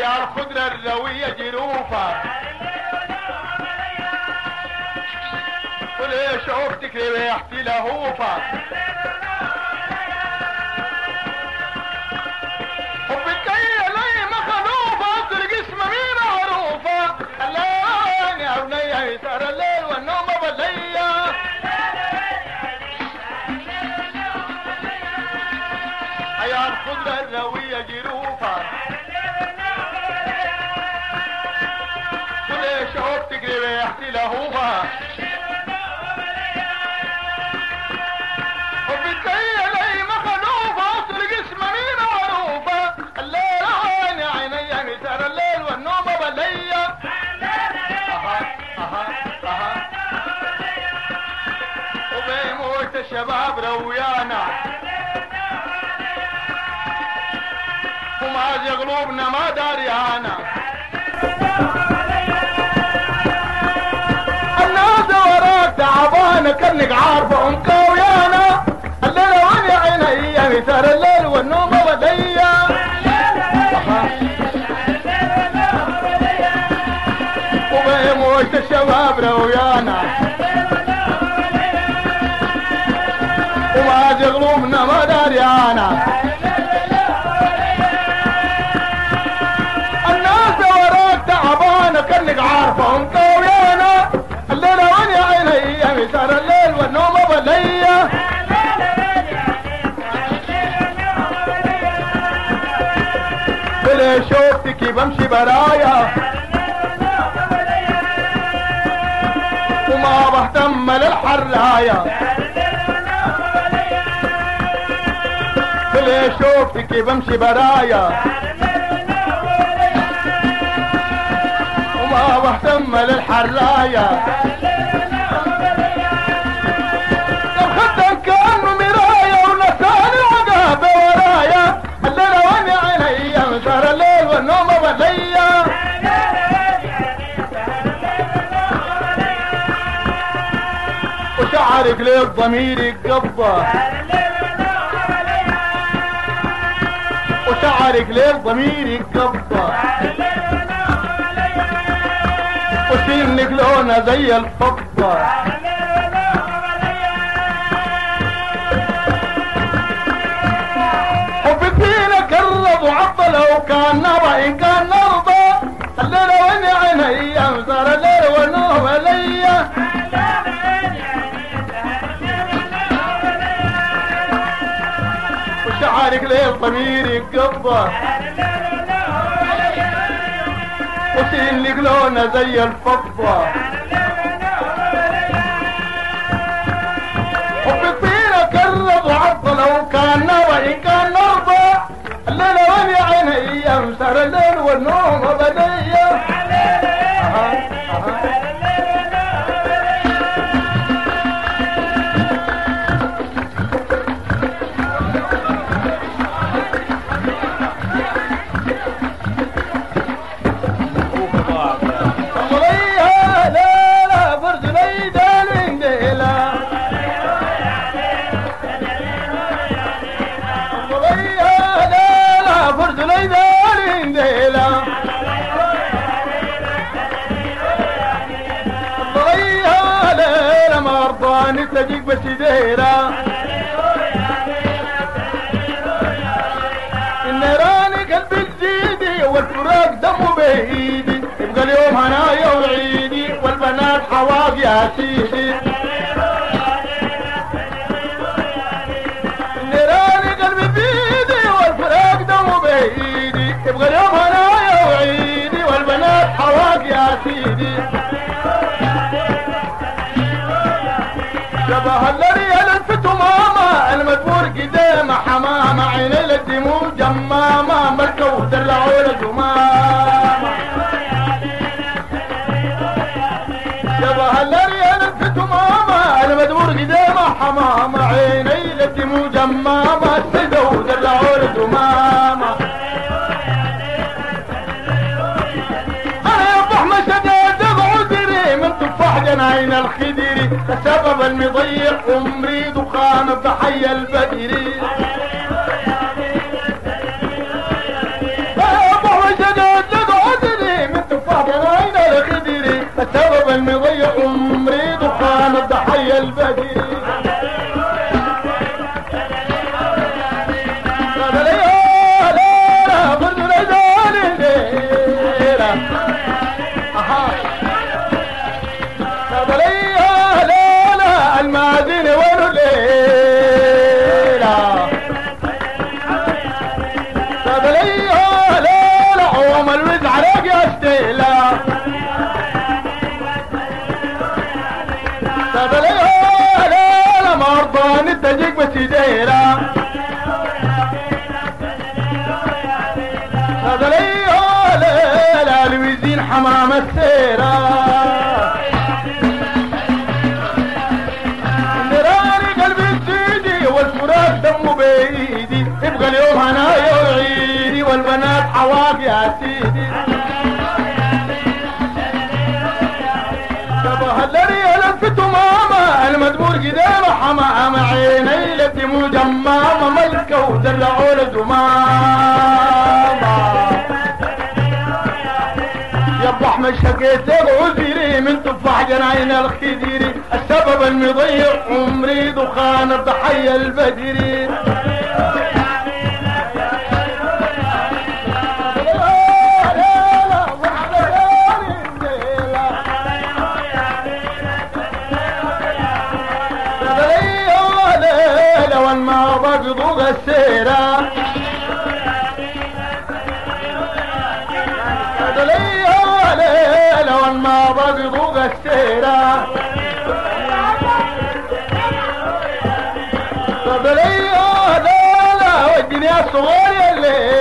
يا الخضرة الروية جروفة وليش شوفتك ريحتي لهوفة حبك هي لي مخلوفة ترق اسم مين معروفة خلاني يا بنية يسهر الليل والنوم بلية يا الخضرة الروية جروفة وليش شوفتك ريحتي لهوفة وبالتالي لي مخلوفة اطلق اسم مين معروفة الليل عيني عيني مسار الليل والنوم بلية اها اها اها وبيموت الشباب رويانا وما زي قلوبنا ما داريانا الناس وراك تعبانة كانك عارفة ومكويانا الليلة وانا عيني مثار الليل والنوم بديا وبيموت الشباب رويانا وما قلوبنا ما داريانا الناس وراك تعبانة كانك عارفة ومكويانا الليلة وانا عيني مثار الليل والنوم بديا بلا شوفتك بمشي برايا وما بهتم للحرايا بلا شوفتك بمشي برايا وما بهتم للحرايا لو خدك كأنه مراية ونساني عقابة ورايا الليلة وانا عيني مسار الليل والنوم بليا وشعرك ليه ضميرك قبضة وشعرك ليه ضميرك قبضة وسنك لونه زي الفضة حبك فينا كرب وعطل لو كان نرى ان كان نرضى الليلة وين عيني امسار الليل والنوم ليا وشعرك ليه ضميرك قبضة وسنك لونه زي الفضة حبك فينا كرب وعطل لو كان نرى ان كان نرضى الليلة وين عيني امسار الليل والنوم بديا أها، أها. صليها ليلة برج ليدة لنديلة صليها ليلة برج ليدة لنديلة صليها ليلة مرضاني تجيك بس ديرة النيراني قلبي الجيدي والفراق دمه بايدي يبقى اليوم هنايا وعيدي والبنات حواق يا سيدي النيراني قلبي بيدي والفراق دمه بايدي يبقى اليوم هنايا وعيدي والبنات حواق يا سيدي شبه الذي الفت ماما المدبور قدام حمامة عيني الدموع جمامة مركو دلعوا الجمامة شبه الذي الفت ماما المدبور قدام حمامة عيني الدموع جمامة سدوا دلعوا الجمامة انا يا ابو احمد شداد عذري من تفاح جناين الخدري السبب المضيع عمري دخان بحي البدري يا ابو احمد شداد يا سيدي تبهلري لفت ماما المدبور قدام حمام عيني لتي مجمامة ملكة ودرعوا لزمامة يا ابو احمد شقيت عذري من تفاح جناين الخديري السبب المضيع عمري دخان الضحية البدري لو ما بقضوا السيره لو ما بقضوا السيرة طب ليه لا لا والدنيا صغيرة الليل